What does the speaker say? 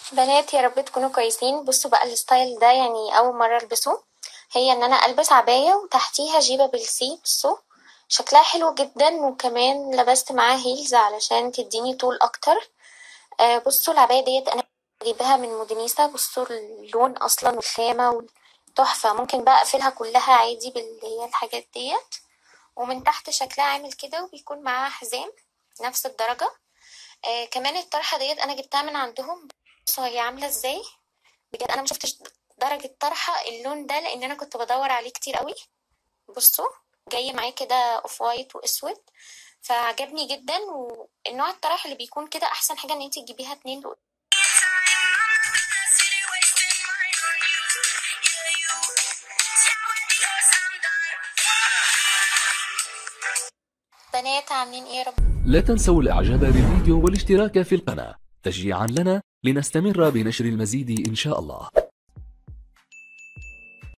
بنات يا رب تكونوا كويسين بصوا بقى الستايل ده يعني اول مره البسه هي ان انا البس عبايه وتحتيها جيبه بالسي بصوا شكلها حلو جدا وكمان لبست معاها هيلز علشان تديني طول اكتر آه بصوا العبايه ديت انا جايباها من مودينيسا بصوا اللون اصلا والخامه تحفه ممكن بقى اقفلها كلها عادي باللي هي الحاجات ديت ومن تحت شكلها عامل كده وبيكون معاها حزام نفس الدرجه آه كمان الطرحه ديت انا جبتها من عندهم بصوا هي عامله ازاي بجد انا مشفتش درجه طرحه اللون ده لان انا كنت بدور عليه كتير قوي بصوا جاي معاه كده اوف وايت واسود فعجبني جدا والنوع الطرح اللي بيكون كده احسن حاجه ان انت تجيبيها اتنين لقدام. بنات عاملين ايه يا رب لا تنسوا الاعجاب بالفيديو والاشتراك في القناة تشجيعا لنا لنستمر بنشر المزيد ان شاء الله